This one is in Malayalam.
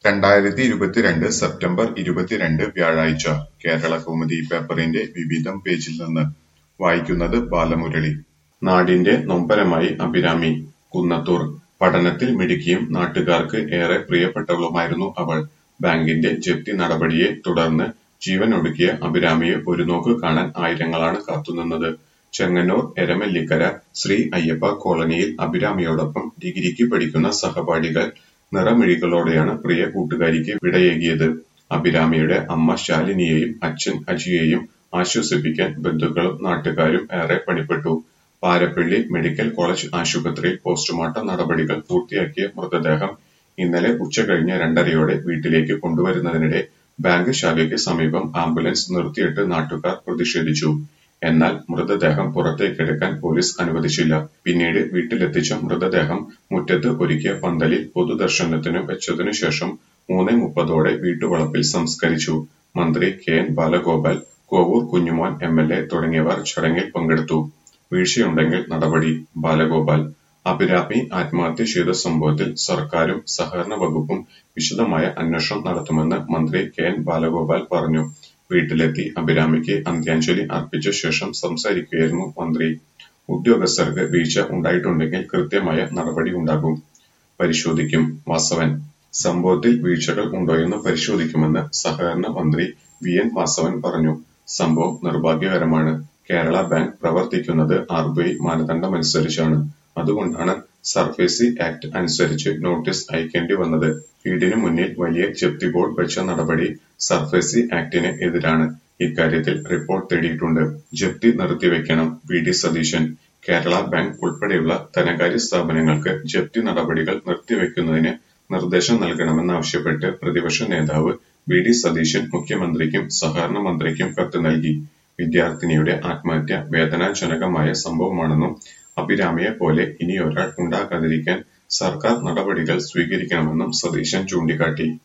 രണ്ടായിരത്തി ഇരുപത്തിരണ്ട് സെപ്റ്റംബർ ഇരുപത്തിരണ്ട് വ്യാഴാഴ്ച കേരളകൗമുദി പേപ്പറിന്റെ വിവിധം പേജിൽ നിന്ന് വായിക്കുന്നത് ബാലമുരളി നാടിന്റെ നൊമ്പരമായി അഭിരാമി കുന്നത്തൂർ പഠനത്തിൽ മിടുക്കിയും നാട്ടുകാർക്ക് ഏറെ പ്രിയപ്പെട്ടവളുമായിരുന്നു അവൾ ബാങ്കിന്റെ ജപ്തി നടപടിയെ തുടർന്ന് ജീവനൊടുക്കിയ അഭിരാമിയെ ഒരു നോക്ക് കാണാൻ ആയിരങ്ങളാണ് കാത്തുനിന്നത് ചെങ്ങന്നൂർ എരമല്ലിക്കര ശ്രീ അയ്യപ്പ കോളനിയിൽ അഭിരാമിയോടൊപ്പം ഡിഗ്രിക്ക് പഠിക്കുന്ന സഹപാഠികൾ നിറമിഴികളോടെയാണ് പ്രിയ കൂട്ടുകാരിക്ക് വിടയേകിയത് അഭിരാമിയുടെ അമ്മ ശാലിനിയെയും അച്ഛൻ അജിയെയും ആശ്വസിപ്പിക്കാൻ ബന്ധുക്കളും നാട്ടുകാരും ഏറെ പണിപ്പെട്ടു പാരപ്പള്ളി മെഡിക്കൽ കോളേജ് ആശുപത്രിയിൽ പോസ്റ്റ്മോർട്ടം നടപടികൾ പൂർത്തിയാക്കിയ മൃതദേഹം ഇന്നലെ ഉച്ചകഴിഞ്ഞ് രണ്ടരയോടെ വീട്ടിലേക്ക് കൊണ്ടുവരുന്നതിനിടെ ബാങ്ക് ശാഖയ്ക്ക് സമീപം ആംബുലൻസ് നിർത്തിയിട്ട് നാട്ടുകാർ പ്രതിഷേധിച്ചു എന്നാൽ മൃതദേഹം പുറത്തേക്കെടുക്കാൻ പോലീസ് അനുവദിച്ചില്ല പിന്നീട് വീട്ടിലെത്തിച്ച മൃതദേഹം മുറ്റത്ത് ഒരുക്കിയ പന്തലിൽ പൊതുദർശനത്തിനു വെച്ചതിനു ശേഷം മൂന്നേ മുപ്പതോടെ വീട്ടുവളപ്പിൽ സംസ്കരിച്ചു മന്ത്രി K N Balagopal Kovoor Kunjumon M L A തുടങ്ങിയവർ ചടങ്ങിൽ പങ്കെടുത്തു വീഴ്ചയുണ്ടെങ്കിൽ നടപടി ബാലഗോപാൽ അഭിരാമി ആത്മഹത്യ ചെയ്ത സംഭവത്തിൽ സർക്കാരും സഹകരണ വകുപ്പും വിശദമായ അന്വേഷണം നടത്തുമെന്ന് മന്ത്രി കെ എൻ ബാലഗോപാൽ പറഞ്ഞു വീട്ടിലെത്തി അഭിരാമിക്ക് അന്ത്യാഞ്ജലി അർപ്പിച്ച ശേഷം സംസാരിക്കുകയായിരുന്നു മന്ത്രി ഉദ്യോഗസ്ഥർക്ക് വീഴ്ച ഉണ്ടായിട്ടുണ്ടെങ്കിൽ കൃത്യമായ നടപടി ഉണ്ടാകും പരിശോധിക്കും വാസവൻ സംഭവത്തിൽ വീഴ്ചകൾ ഉണ്ടോയെന്ന് പരിശോധിക്കുമെന്ന് സഹകരണ മന്ത്രി വി എൻ വാസവൻ പറഞ്ഞു സംഭവം നിർഭാഗ്യകരമാണ് കേരള ബാങ്ക് പ്രവർത്തിക്കുന്നത് ആർ ബി ഐ മാനദണ്ഡമനുസരിച്ചാണ് അതുകൊണ്ടാണ് സർഫേസി ആക്ട് അനുസരിച്ച് നോട്ടീസ് അയക്കേണ്ടി വന്നത് വീടിനു മുന്നിൽ വലിയ ജപ്തി ബോർഡ് വെച്ച നടപടി സർഫേസി ആക്ടിന് എതിരാണ് ഇക്കാര്യത്തിൽ റിപ്പോർട്ട് തേടിയിട്ടുണ്ട് ജപ്തി നിർത്തിവെക്കണം V D Satheesan Kerala bank ഉൾപ്പെടെയുള്ള ധനകാര്യ സ്ഥാപനങ്ങൾക്ക് ജപ്തി നടപടികൾ നിർത്തിവെക്കുന്നതിന് നിർദ്ദേശം നൽകണമെന്നാവശ്യപ്പെട്ട് പ്രതിപക്ഷ നേതാവ് വി ഡി സതീശൻ മുഖ്യമന്ത്രിക്കും സഹകരണ മന്ത്രിക്കും കത്ത് നൽകി വിദ്യാർത്ഥിനിയുടെ ആത്മഹത്യ വേദനാജനകമായ സംഭവമാണെന്നും അഭിരാമിയെ പോലെ ഇനിയൊരാൾ ഉണ്ടാകാതിരിക്കാൻ സർക്കാർ നടപടികൾ സ്വീകരിക്കണമെന്നും സതീശൻ ചൂണ്ടിക്കാട്ടി